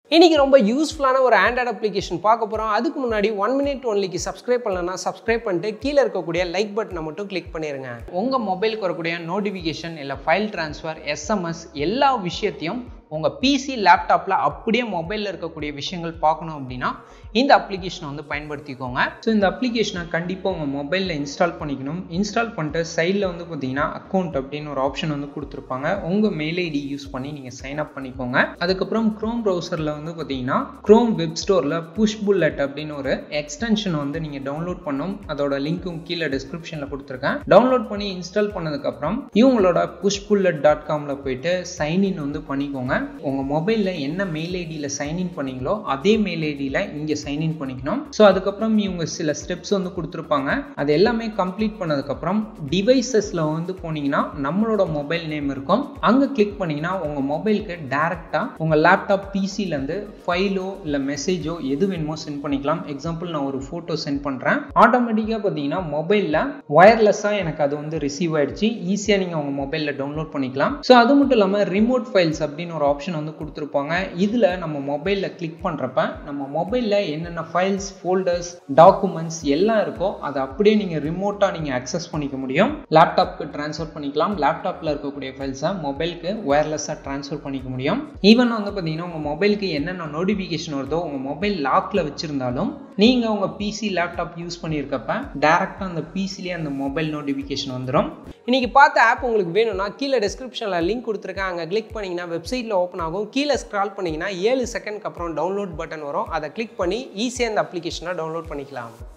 இன்றைக்கி ரொம்ப யூஸ்ஃபுல்லான ஒரு ஆண்ட்ராய்டு அப்ளிகேஷன் பார்க்க போகிறோம் அதுக்கு முன்னாடி ஒன் மினிட் ஒன்லிக்கு சப்ஸ்கிரைப் பண்ணலன்னா சப்ஸ்கிரைப் பண்ணிட்டு கீழே இருக்கக்கூடிய லைக் பட்டனை மட்டும் கிளிக் பண்ணிடுங்க உங்கள் மொபைலுக்கு வரக்கூடிய நோட்டிஃபிகேஷன் இல்லை ஃபைல் ட்ரான்ஸ்ஃபர் எஸ்எம்எஸ் எல்லா விஷயத்தையும் உங்கள் பிசி லேப்டாப்பில் அப்படியே மொபைலில் இருக்கக்கூடிய விஷயங்கள் பார்க்கணும் அப்படின்னா இந்த அப்ளிகேஷனை வந்து பயன்படுத்திக்கோங்க ஸோ இந்த அப்ளிகேஷனை கண்டிப்பாக உங்கள் மொபைலில் இன்ஸ்டால் பண்ணிக்கணும் இன்ஸ்டால் பண்ணிட்டு சைடில் வந்து பார்த்தீங்கன்னா அக்கௌண்ட் அப்படின்னு ஒரு ஆப்ஷன் வந்து கொடுத்துருப்பாங்க உங்கள் மெயில் ஐடி யூஸ் பண்ணி நீங்கள் சைன் அப் பண்ணிக்கோங்க அதுக்கப்புறம் க்ரோம் ப்ரௌசரில் வந்து பார்த்தீங்கன்னா க்ரோம் வெப் ஸ்டோரில் புஷ் புல்லட் அப்படின்னு ஒரு எக்ஸ்டென்ஷன் வந்து நீங்கள் டவுன்லோட் பண்ணும் அதோட லிங்க்கும் கீழே டிஸ்கிரிப்ஷனில் கொடுத்துருக்கேன் டவுன்லோட் பண்ணி இன்ஸ்டால் பண்ணதுக்கப்புறம் இவங்களோட புஷ் புல்லட் டாட் காமில் போயிட்டு சைன்இன் வந்து பண்ணிக்கோங்க உங்கள் மொபைலில் என்ன மெயில் ஐடியில் சைன்இன் பண்ணீங்களோ அதே மெயில் ஐடியில் இங்கே சைன்இன் பண்ணிக்கணும் ஸோ அதுக்கப்புறம் இவங்க சில ஸ்டெப்ஸ் வந்து கொடுத்துருப்பாங்க அது எல்லாமே கம்ப்ளீட் பண்ணதுக்கப்புறம் டிவைசஸில் வந்து போனீங்கன்னா நம்மளோட மொபைல் நேம் இருக்கும் அங்கே கிளிக் பண்ணிங்கன்னா உங்கள் மொபைலுக்கு டேரெக்டாக உங்கள் லேப்டாப் பிசிலேருந்து ஃபைலோ இல்லை மெசேஜோ எது வேணுமோ சென்ட் பண்ணிக்கலாம் எக்ஸாம்பிள் நான் ஒரு ஃபோட்டோ சென்ட் பண்ணுறேன் ஆட்டோமேட்டிக்காக பார்த்தீங்கன்னா மொபைலில் ஒயர்லெஸ்ஸாக எனக்கு அது வந்து ரிசீவ் ஆயிடுச்சு ஈஸியாக நீங்கள் உங்கள் மொபைலில் டவுன்லோட் பண்ணிக்கலாம் ஸோ அது மட்டும் இல்லாமல் ரிமோட் ஃபைல்ஸ் அப்படின்னு ஒரு ஆப்ஷன் வந்து கொடுத்துருப்பாங்க இதில் நம்ம மொபைலில் கிளிக் பண்ணுறப்ப நம்ம மொபைலில் என்னென்ன ஃபைல்ஸ் ஃபோல்டர்ஸ் டாக்குமெண்ட்ஸ் எல்லாம் இருக்கோ அதை அப்படியே நீங்கள் ரிமோட்டாக நீங்கள் அக்சஸ் பண்ணிக்க முடியும் லேப்டாப்க்கு ட்ரான்ஸ்ஃபர் பண்ணிக்கலாம் லேப்டாப்பில் இருக்கக்கூடிய ஃபைல்ஸை மொபைலுக்கு ஒயர்லெஸ்ஸாக ட்ரான்ஸ்ஃபர் பண்ணிக்க முடியும் ஈவன் வந்து பார்த்தீங்கன்னா உங்கள் மொபைலுக்கு என்னென்ன நோட்டிஃபிகேஷன் வருதோ உங்கள் மொபைல் லாக்கில் வச்சுருந்தாலும் நீங்கள் உங்கள் பிசி லேப்டாப் யூஸ் பண்ணியிருக்கப்ப டேரெக்டாக அந்த பிசிலே அந்த மொபைல் நோட்டிஃபிகேஷன் வந்துடும் இன்றைக்கி பார்த்த ஆப் உங்களுக்கு வேணும்னா கீழே டிஸ்கிரிப்ஷனில் லிங்க் கொடுத்துருக்கேன் அங்கே கிளிக் பண்ணிங்கன்னா வெப்சைட்டில் ஓப்பன் ஆகும் கீழே ஸ்க்ரால் பண்ணிங்கன்னா ஏழு செகண்ட்க்கு அப்புறம் டவுன்லோட் பட்டன் வரும் அதை கிளிக் பண்ணி ஈஸியாக இந்த அப்ளிகேஷனை டவுன்லோட் பண்ணிக்கலாம்